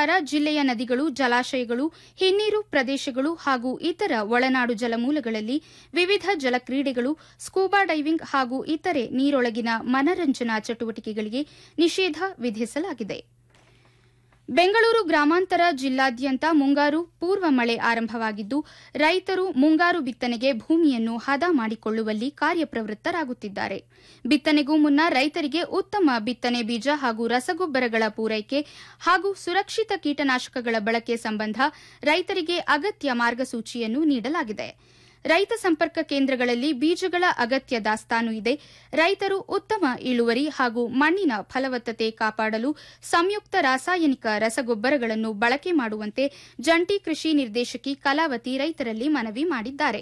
ಪ್ರಕಾರ ಜಿಲ್ಲೆಯ ನದಿಗಳು ಜಲಾಶಯಗಳು ಹಿನ್ನೀರು ಪ್ರದೇಶಗಳು ಹಾಗೂ ಇತರ ಒಳನಾಡು ಜಲಮೂಲಗಳಲ್ಲಿ ವಿವಿಧ ಜಲಕ್ರೀಡೆಗಳು ಸ್ಕೂಬಾ ಡೈವಿಂಗ್ ಹಾಗೂ ಇತರೆ ನೀರೊಳಗಿನ ಮನರಂಜನಾ ಚಟುವಟಿಕೆಗಳಿಗೆ ನಿಷೇಧ ವಿಧಿಸಲಾಗಿದೆ ಬೆಂಗಳೂರು ಗ್ರಾಮಾಂತರ ಜಿಲ್ಲಾದ್ಯಂತ ಮುಂಗಾರು ಪೂರ್ವ ಮಳೆ ಆರಂಭವಾಗಿದ್ದು ರೈತರು ಮುಂಗಾರು ಬಿತ್ತನೆಗೆ ಭೂಮಿಯನ್ನು ಹದ ಮಾಡಿಕೊಳ್ಳುವಲ್ಲಿ ಕಾರ್ಯಪ್ರವೃತ್ತರಾಗುತ್ತಿದ್ದಾರೆ ಬಿತ್ತನೆಗೂ ಮುನ್ನ ರೈತರಿಗೆ ಉತ್ತಮ ಬಿತ್ತನೆ ಬೀಜ ಹಾಗೂ ರಸಗೊಬ್ಬರಗಳ ಪೂರೈಕೆ ಹಾಗೂ ಸುರಕ್ಷಿತ ಕೀಟನಾಶಕಗಳ ಬಳಕೆ ಸಂಬಂಧ ರೈತರಿಗೆ ಅಗತ್ಯ ಮಾರ್ಗಸೂಚಿಯನ್ನು ನೀಡಲಾಗಿದೆ ರೈತ ಸಂಪರ್ಕ ಕೇಂದ್ರಗಳಲ್ಲಿ ಬೀಜಗಳ ಅಗತ್ಯ ದಾಸ್ತಾನು ಇದೆ ರೈತರು ಉತ್ತಮ ಇಳುವರಿ ಹಾಗೂ ಮಣ್ಣಿನ ಫಲವತ್ತತೆ ಕಾಪಾಡಲು ಸಂಯುಕ್ತ ರಾಸಾಯನಿಕ ರಸಗೊಬ್ಬರಗಳನ್ನು ಬಳಕೆ ಮಾಡುವಂತೆ ಜಂಟಿ ಕೃಷಿ ನಿರ್ದೇಶಕಿ ಕಲಾವತಿ ರೈತರಲ್ಲಿ ಮನವಿ ಮಾಡಿದ್ದಾರೆ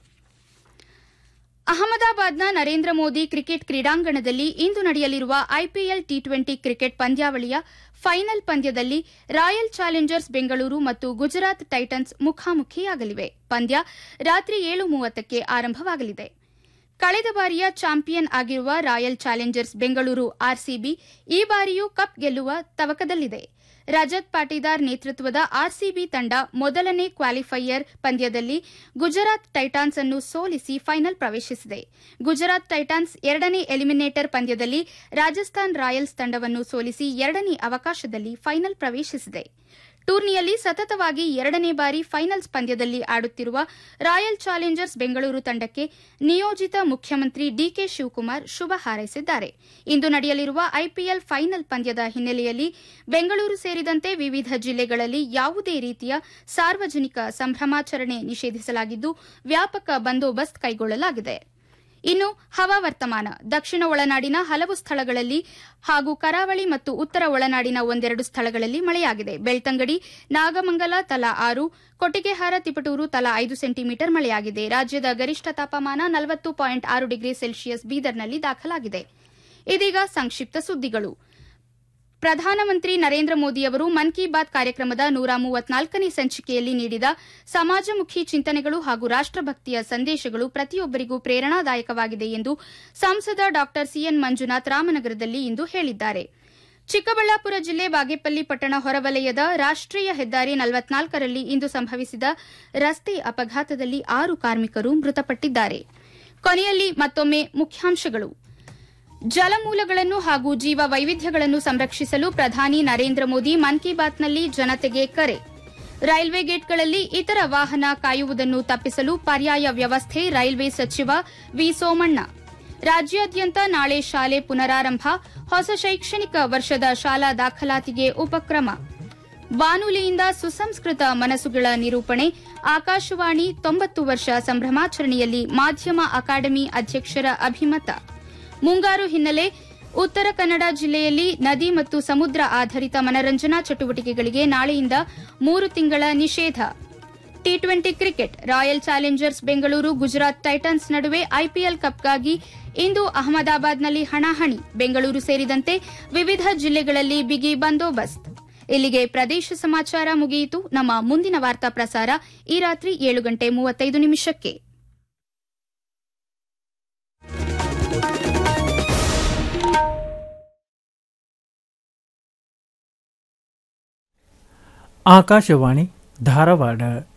ಅಹಮದಾಬಾದ್ನ ನರೇಂದ್ರ ಮೋದಿ ಕ್ರಿಕೆಟ್ ಕ್ರೀಡಾಂಗಣದಲ್ಲಿ ಇಂದು ನಡೆಯಲಿರುವ ಐಪಿಎಲ್ ಟಿ ಟ್ವೆಂಟಿ ಕ್ರಿಕೆಟ್ ಪಂದ್ಯಾವಳಿಯ ಫೈನಲ್ ಪಂದ್ಯದಲ್ಲಿ ರಾಯಲ್ ಚಾಲೆಂಜರ್ಸ್ ಬೆಂಗಳೂರು ಮತ್ತು ಗುಜರಾತ್ ಟೈಟನ್ಸ್ ಮುಖಾಮುಖಿಯಾಗಲಿವೆ ಪಂದ್ಯ ರಾತ್ರಿ ಏಳು ಮೂವತ್ತಕ್ಕೆ ಆರಂಭವಾಗಲಿದೆ ಕಳೆದ ಬಾರಿಯ ಚಾಂಪಿಯನ್ ಆಗಿರುವ ರಾಯಲ್ ಚಾಲೆಂಜರ್ಸ್ ಬೆಂಗಳೂರು ಆರ್ಸಿಬಿ ಈ ಬಾರಿಯೂ ಕಪ್ ಗೆಲ್ಲುವ ತವಕದಲ್ಲಿದೆ ರಜತ್ ಪಾಟೀದಾರ್ ನೇತೃತ್ವದ ಆರ್ಸಿಬಿ ತಂಡ ಮೊದಲನೇ ಕ್ವಾಲಿಫೈಯರ್ ಪಂದ್ಯದಲ್ಲಿ ಗುಜರಾತ್ ಟೈಟಾನ್ಸ್ ಅನ್ನು ಸೋಲಿಸಿ ಫೈನಲ್ ಪ್ರವೇಶಿಸಿದೆ ಗುಜರಾತ್ ಟೈಟಾನ್ಸ್ ಎರಡನೇ ಎಲಿಮಿನೇಟರ್ ಪಂದ್ಯದಲ್ಲಿ ರಾಜಸ್ಥಾನ್ ರಾಯಲ್ಸ್ ತಂಡವನ್ನು ಸೋಲಿಸಿ ಎರಡನೇ ಅವಕಾಶದಲ್ಲಿ ಫೈನಲ್ ಪ್ರವೇಶಿಸಿದೆ ಟೂರ್ನಿಯಲ್ಲಿ ಸತತವಾಗಿ ಎರಡನೇ ಬಾರಿ ಫೈನಲ್ಸ್ ಪಂದ್ಯದಲ್ಲಿ ಆಡುತ್ತಿರುವ ರಾಯಲ್ ಚಾಲೆಂಜರ್ಸ್ ಬೆಂಗಳೂರು ತಂಡಕ್ಕೆ ನಿಯೋಜಿತ ಮುಖ್ಯಮಂತ್ರಿ ಡಿಕೆ ಶಿವಕುಮಾರ್ ಶುಭ ಹಾರೈಸಿದ್ದಾರೆ ಇಂದು ನಡೆಯಲಿರುವ ಐಪಿಎಲ್ ಫೈನಲ್ ಪಂದ್ಯದ ಹಿನ್ನೆಲೆಯಲ್ಲಿ ಬೆಂಗಳೂರು ಸೇರಿದಂತೆ ವಿವಿಧ ಜಿಲ್ಲೆಗಳಲ್ಲಿ ಯಾವುದೇ ರೀತಿಯ ಸಾರ್ವಜನಿಕ ಸಂಭ್ರಮಾಚರಣೆ ನಿಷೇಧಿಸಲಾಗಿದ್ದು ವ್ಯಾಪಕ ಬಂದೋಬಸ್ತ್ ಕೈಗೊಳ್ಳಲಾಗಿದೆ ಇನ್ನು ಹವಾವರ್ತಮಾನ ದಕ್ಷಿಣ ಒಳನಾಡಿನ ಹಲವು ಸ್ಥಳಗಳಲ್ಲಿ ಹಾಗೂ ಕರಾವಳಿ ಮತ್ತು ಉತ್ತರ ಒಳನಾಡಿನ ಒಂದೆರಡು ಸ್ಥಳಗಳಲ್ಲಿ ಮಳೆಯಾಗಿದೆ ಬೆಳ್ತಂಗಡಿ ನಾಗಮಂಗಲ ತಲಾ ಆರು ಕೊಟ್ಟಿಗೆಹಾರ ತಿಪಟೂರು ತಲಾ ಐದು ಸೆಂಟಿಮೀಟರ್ ಮಳೆಯಾಗಿದೆ ರಾಜ್ಯದ ಗರಿಷ್ಠ ತಾಪಮಾನ ನಲವತ್ತು ಪಾಯಿಂಟ್ ಆರು ಡಿಗ್ರಿ ಸೆಲ್ಸಿಯಸ್ ಬೀದರ್ನಲ್ಲಿ ದಾಖಲಾಗಿದೆ ಇದೀಗ ಸಂಕ್ಷಿಪ್ತ ಸುದ್ದಿಗಳು ಪ್ರಧಾನಮಂತ್ರಿ ನರೇಂದ್ರ ಮೋದಿಯವರು ಮನ್ ಕಿ ಬಾತ್ ಕಾರ್ಯಕ್ರಮದ ನೂರ ಮೂವತ್ನಾಲ್ಕನೇ ಸಂಚಿಕೆಯಲ್ಲಿ ನೀಡಿದ ಸಮಾಜಮುಖಿ ಚಿಂತನೆಗಳು ಹಾಗೂ ರಾಷ್ಟಭಕ್ತಿಯ ಸಂದೇಶಗಳು ಪ್ರತಿಯೊಬ್ಬರಿಗೂ ಪ್ರೇರಣಾದಾಯಕವಾಗಿದೆ ಎಂದು ಸಂಸದ ಡಾ ಸಿಎನ್ ಮಂಜುನಾಥ್ ರಾಮನಗರದಲ್ಲಿ ಇಂದು ಹೇಳಿದ್ದಾರೆ ಚಿಕ್ಕಬಳ್ಳಾಪುರ ಜಿಲ್ಲೆ ಬಾಗೇಪಲ್ಲಿ ಪಟ್ಟಣ ಹೊರವಲಯದ ರಾಷ್ಟೀಯ ಹೆದ್ದಾರಿ ನಲವತ್ನಾಲ್ಕರಲ್ಲಿ ಇಂದು ಸಂಭವಿಸಿದ ರಸ್ತೆ ಅಪಘಾತದಲ್ಲಿ ಆರು ಕಾರ್ಮಿಕರು ಮೃತಪಟ್ಟಿದ್ದಾರೆ ಕೊನೆಯಲ್ಲಿ ಮತ್ತೊಮ್ಮೆ ಮುಖ್ಯಾಂಶಗಳು ಜಲಮೂಲಗಳನ್ನು ಹಾಗೂ ಜೀವ ವೈವಿಧ್ಯಗಳನ್ನು ಸಂರಕ್ಷಿಸಲು ಪ್ರಧಾನಿ ನರೇಂದ್ರ ಮೋದಿ ಮನ್ ಕಿ ಬಾತ್ನಲ್ಲಿ ಜನತೆಗೆ ಕರೆ ರೈಲ್ವೆ ಗೇಟ್ಗಳಲ್ಲಿ ಇತರ ವಾಹನ ಕಾಯುವುದನ್ನು ತಪ್ಪಿಸಲು ಪರ್ಯಾಯ ವ್ಯವಸ್ಥೆ ರೈಲ್ವೆ ಸಚಿವ ವಿ ಸೋಮಣ್ಣ ರಾಜ್ಯಾದ್ಯಂತ ನಾಳೆ ಶಾಲೆ ಪುನರಾರಂಭ ಹೊಸ ಶೈಕ್ಷಣಿಕ ವರ್ಷದ ಶಾಲಾ ದಾಖಲಾತಿಗೆ ಉಪಕ್ರಮ ಬಾನುಲಿಯಿಂದ ಸುಸಂಸ್ಕೃತ ಮನಸ್ಸುಗಳ ನಿರೂಪಣೆ ಆಕಾಶವಾಣಿ ತೊಂಬತ್ತು ವರ್ಷ ಸಂಭ್ರಮಾಚರಣೆಯಲ್ಲಿ ಮಾಧ್ಯಮ ಅಕಾಡೆಮಿ ಅಧ್ಯಕ್ಷರ ಅಭಿಮತ ಮುಂಗಾರು ಹಿನ್ನೆಲೆ ಉತ್ತರ ಕನ್ನಡ ಜಿಲ್ಲೆಯಲ್ಲಿ ನದಿ ಮತ್ತು ಸಮುದ್ರ ಆಧಾರಿತ ಮನರಂಜನಾ ಚಟುವಟಿಕೆಗಳಿಗೆ ನಾಳೆಯಿಂದ ಮೂರು ತಿಂಗಳ ನಿಷೇಧ T twenty cricket Royal Challengers Bengaluru Gujarat Titans ನಡುವೆ ಐಪಿಎಲ್ ಕಪ್ಗಾಗಿ ಇಂದು ಅಹಮದಾಬಾದ್ನಲ್ಲಿ ಹಣಾಹಣಿ ಬೆಂಗಳೂರು ಸೇರಿದಂತೆ ವಿವಿಧ ಜಿಲ್ಲೆಗಳಲ್ಲಿ ಬಿಗಿ ಬಂದೋಬಸ್ತ್ ಇಲ್ಲಿಗೆ ಪ್ರದೇಶ ಸಮಾಚಾರ ಮುಗಿಯಿತು ನಮ್ಮ ಮುಂದಿನ ವಾರ್ತಾ ಪ್ರಸಾರ ಈ ರಾತ್ರಿ ಏಳು ಗಂಟೆ ಮೂವತ್ತೈದು ನಿಮಿಷಕ್ಕೆ ಆಕಾಶವಾಣಿ ಧಾರವಾಡ